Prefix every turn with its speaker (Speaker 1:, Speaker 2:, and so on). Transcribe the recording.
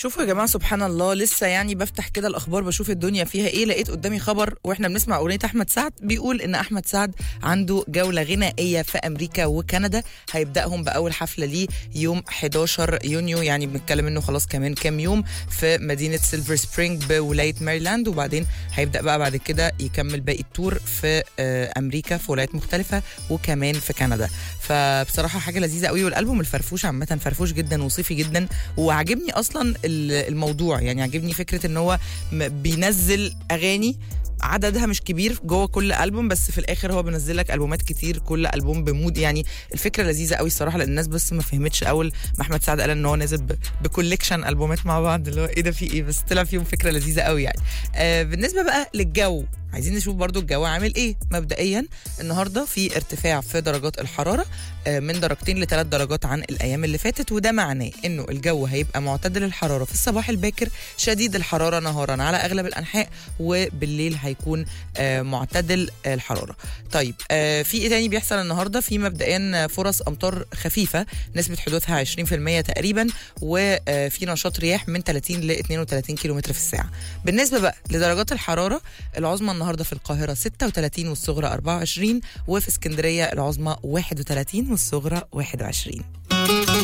Speaker 1: شوفوا يا جماعه سبحان الله لسه يعني بفتح كده الاخبار بشوف الدنيا فيها ايه لقيت قدامي خبر واحنا بنسمع اغنيه احمد سعد بيقول ان احمد سعد عنده جوله غنائيه في امريكا وكندا هيبداهم باول حفله ليه يوم 11 يونيو يعني بنتكلم انه خلاص كمان كام يوم في مدينه سيلفر سبرينج بولايه ماريلاند وبعدين هيبدا بقى بعد كده يكمل باقي التور في آه، امريكا في ولايات مختلفه وكمان في كندا فبصراحه حاجه لذيذه قوي والالبوم الفرفوش عامه فرفوش جدا وصيفي جدا وعاجبني اصلا ال- الموضوع يعني عاجبني فكره ان هو م- بينزل اغاني عددها مش كبير جوه كل البوم بس في الاخر هو بينزل لك البومات كتير كل البوم بمود يعني الفكره لذيذه قوي الصراحه لان الناس بس ما فهمتش اول ما احمد سعد قال ان هو نازل ب- بكوليكشن البومات مع بعض اللي هو ايه ده في ايه بس طلع فيهم فكره لذيذه قوي يعني آه بالنسبه بقى للجو عايزين نشوف برضو الجو عامل ايه مبدئيا النهارده في ارتفاع في درجات الحراره آه، من درجتين لثلاث درجات عن الايام اللي فاتت وده معناه انه الجو هيبقى معتدل الحراره في الصباح الباكر شديد الحراره نهارا على اغلب الانحاء وبالليل هيكون آه، معتدل الحراره طيب آه، في ايه تاني بيحصل النهارده في مبدئيا فرص امطار خفيفه نسبه حدوثها 20% تقريبا وفي نشاط رياح من 30 ل 32 كيلومتر في الساعه بالنسبه بقى لدرجات الحراره العظمى النهارده في القاهره 36 والصغرى 24 وفي اسكندريه العظمى 31 والصغرى 21